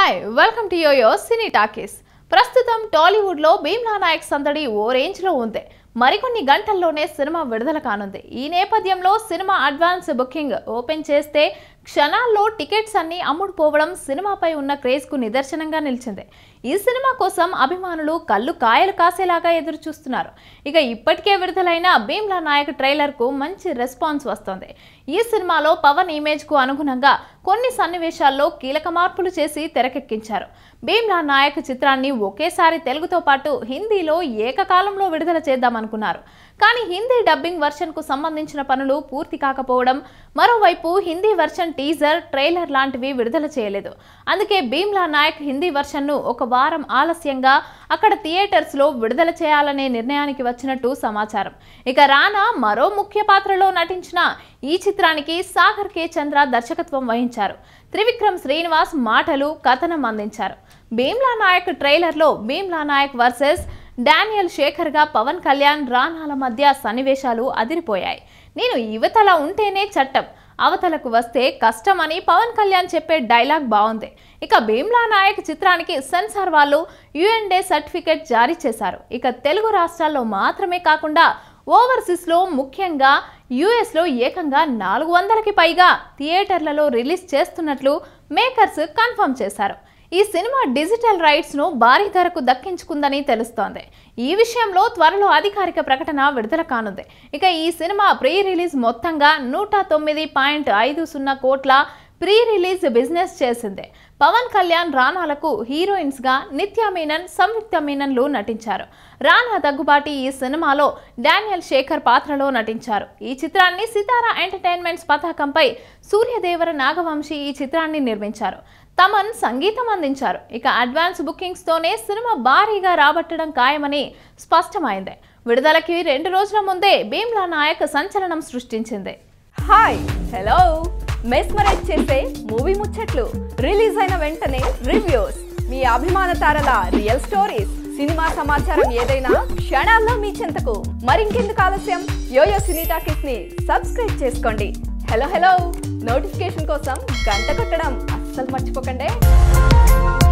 hi welcome to YoYo Cine Talkies ప్రస్తుతం టాలీవుడ్లో భీమ్లా నాయక్ సందడి ఓ రేంజ్లో ఉంది మరికొన్ని గంటల్లోనే సినిమా విడుదల కానుంది ఈ నేపథ్యంలో సినిమా అడ్వాన్స్ బుకింగ్ ఓపెన్ చేస్తే క్షణాల్లో టికెట్స్ అన్ని అమ్ముడుపోవడం సినిమాపై ఉన్న క్రేజ్కు నిదర్శనంగా నిలిచింది ఈ సినిమా కోసం అభిమానులు కళ్ళు కాయలు కాసేలాగా ఎదురు చూస్తున్నారు ఇక ఇప్పటికే విడుదలైన భీమ్లా నాయక్ ట్రైలర్కు మంచి రెస్పాన్స్ వస్తోంది ఈ సినిమాలో పవన్ ఇమేజ్కు అనుగుణంగా కొన్ని సన్నివేశాల్లో కీలక మార్పులు చేసి తెరకెక్కించారు భీమ్లా నాయక్ చిత్రాన్ని ఒకేసారి తెలుగుతో పాటు హిందీలో ఏకకాలంలో విడుదల చేద్దామనుకున్నారు కానీ హిందీ డబ్బింగ్ వెర్షన్కు సంబంధించిన పనులు పూర్తి కాకపోవడం మరోవైపు హిందీ వెర్షన్ టీజర్ ట్రైలర్ లాంటివి విడుదల చేయలేదు అందుకే భీమ్లా నాయక్ హిందీ వెర్షన్ను ఒక వారం ఆలస్యంగా అక్కడ థియేటర్స్లో విడుదల చేయాలనే నిర్ణయానికి వచ్చినట్టు సమాచారం ఇక రానా మరో ముఖ్య పాత్రలో నటించిన ఈ చిత్రానికి సాగర్ కే చంద్ర దర్శకత్వం వహించారు త్రివిక్రమ్ శ్రీనివాస్ మాటలు కథనం అందించారు భీమ్లా నాయక్ ట్రైలర్లో భీమ్లా నాయక్ వర్సెస్ డానియల్ శేఖర్గా పవన్ కళ్యాణ్ రానాల మధ్య సన్నివేశాలు అదిరిపోయాయి నేను యువతల ఉంటేనే చట్టం అవతలకు వస్తే కష్టం అని పవన్ కళ్యాణ్ చెప్పే డైలాగ్ బాగుంది ఇక భీమ్లా నాయక్ చిత్రానికి సెన్సార్ వాళ్ళు యుఎన్డే సర్టిఫికెట్ జారీ చేశారు ఇక తెలుగు రాష్ట్రాల్లో మాత్రమే కాకుండా ఓవర్సీస్లో ముఖ్యంగా యుఎస్లో ఏకంగా నాలుగు వందలకి పైగా థియేటర్లలో రిలీజ్ చేస్తున్నట్లు మేకర్స్ కన్ఫర్మ్ చేశారు ఈ సినిమా డిజిటల్ రైట్స్ను భారీ ధరకు దక్కించుకుందని తెలుస్తోంది ఈ విషయంలో త్వరలో అధికారిక ప్రకటన విడుదల కానుంది ఇక ఈ సినిమా ప్రీ రిలీజ్ మొత్తంగా నూట తొమ్మిది పాయింట్ ఐదు సున్నా కోట్ల ప్రీ రిలీజ్ బిజినెస్ చేసింది పవన్ కళ్యాణ్ రానాలకు హీరోయిన్స్గా నిత్యా మీనన్ సంయుక్త మీనన్లు నటించారు రానా దగ్గుబాటి ఈ సినిమాలో డానియల్ శేఖర్ పాత్రలో నటించారు ఈ చిత్రాన్ని సితారా ఎంటర్టైన్మెంట్స్ పతాకంపై సూర్యదేవర నాగవంశీ ఈ చిత్రాన్ని నిర్మించారు తమన్ సంగీతం అందించారు ఇక అడ్వాన్స్ బుకింగ్స్తోనే సినిమా భారీగా రాబట్టడం ఖాయమని స్పష్టమైంది విడుదలకి రెండు రోజుల ముందే భీమ్లా నాయక్ సంచలనం సృష్టించింది హాయ్ హలో మెస్మరైజ్ చేసే మూవీ ముచ్చట్లు రిలీజ్ అయిన వెంటనే రివ్యూస్ మీ అభిమాన తారల రియల్ స్టోరీస్ సినిమా సమాచారం ఏదైనా క్షణాల్లో మీ చెంతకు మరింకెందుకు ఆలస్యం యోయో సినీ టాకీస్ ని సబ్స్క్రైబ్ చేసుకోండి హలో హలో నోటిఫికేషన్ కోసం గంట కొట్టడం అస్సలు మర్చిపోకండి